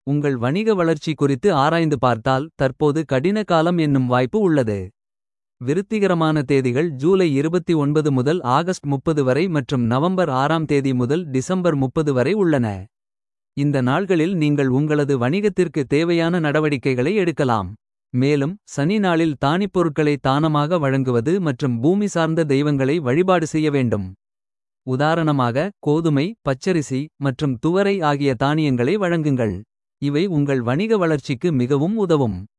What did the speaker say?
உங்கள் வணிக வளர்ச்சி குறித்து ஆராய்ந்து பார்த்தால் தற்போது கடின காலம் என்னும் வாய்ப்பு உள்ளது. விருத்திகரமான தேதிகள் ஜூலை 29 முதல் ஆகஸ்ட் 30 வரை மற்றும் நவம்பர் 6ஆம் தேதி முதல் டிசம்பர் 30 வரை உள்ளன. இந்த நாள்களில் நீங்கள் உங்களது வணிகத்திற்கு தேவையான நடவடிக்கைகளை எடுக்கலாம். மேலும் சனி நாளில் தானிப்பொருட்களை தானமாக வழங்குவது மற்றும் பூமி சார்ந்த தெய்வங்களை வழிபாடு செய்ய வேண்டும். உதாரணமாக கோதுமை பச்சரிசி மற்றும் துவரை ஆகிய தானியங்களை வழங்குங்கள். இவை உங்கள் வணிக வளர்ச்சிக்கு மிகவும் உதவும்.